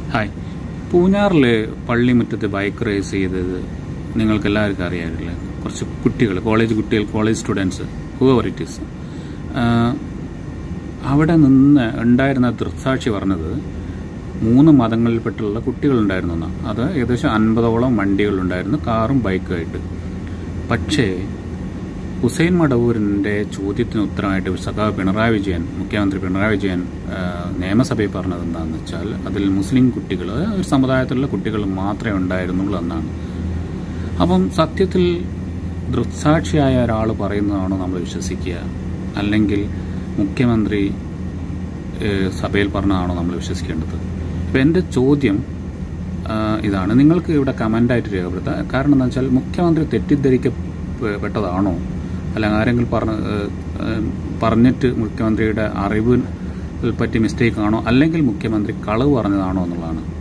hi പൂഞ്ഞാറിൽ പള്ളിമുറ്റത്ത് bike race ചെയ്തത് നിങ്ങൾക്ക് എല്ലാവർക്കും അറിയാറില്ലേ കുറച്ച് കുട്ടികൾ കോളേജ് കുട്ടികൾ college students whoever it is അവിടെ നിന്ന് ഉണ്ടായിരുന്ന ദൃക്സാക്ഷി പറഞ്ഞത് മൂന്ന് മതങ്ങളിൽപ്പെട്ടുള്ള കുട്ടികളുണ്ടായിരുന്നു എന്നാണ് അത് ഏകദേശം അൻപതോളം വണ്ടികളുണ്ടായിരുന്നു കാറും ബൈക്കുമായിട്ട് പക്ഷേ ഹുസൈൻ മടവൂരിൻ്റെ ചോദ്യത്തിന് ഉത്തരമായിട്ട് സഖാവ് പിണറായി വിജയൻ മുഖ്യമന്ത്രി പിണറായി വിജയൻ ആ, നിയമസഭയിൽ പറഞ്ഞത് എന്താണെന്ന് വെച്ചാൽ അതിൽ മുസ്ലിം കുട്ടികൾ ഒരു സമുദായത്തിലുള്ള കുട്ടികൾ മാത്രമേ ഉണ്ടായിരുന്നുള്ളൂ എന്നാണ് അപ്പം സത്യത്തിൽ ദൃക്സാക്ഷിയായ ഒരാൾ പറയുന്നതാണോ നമ്മൾ വിശ്വസിക്കുക അല്ലെങ്കിൽ മുഖ്യമന്ത്രി ഏഹ്, സഭയിൽ പറഞ്ഞതാണോ നമ്മൾ വിശ്വസിക്കേണ്ടത് ഇപ്പം എൻ്റെ ചോദ്യം ആ, ഇതാണ് നിങ്ങൾക്ക് ഇവിടെ കമൻ്റായിട്ട് രേഖപ്പെടുത്താം കാരണം എന്താ വെച്ചാൽ മുഖ്യമന്ത്രി തെറ്റിദ്ധരിക്കപ്പെട്ടതാണോ അല്ലെങ്കിൽ ആരെങ്കിലും പറഞ്ഞ ഏഹ്, ഏഹ്, പറഞ്ഞിട്ട് മുഖ്യമന്ത്രിയുടെ അറിവിൽ പറ്റി മിസ്റ്റേക്ക് ആണോ അല്ലെങ്കിൽ മുഖ്യമന്ത്രി കളവ് പറഞ്ഞതാണോ എന്നുള്ളതാണ്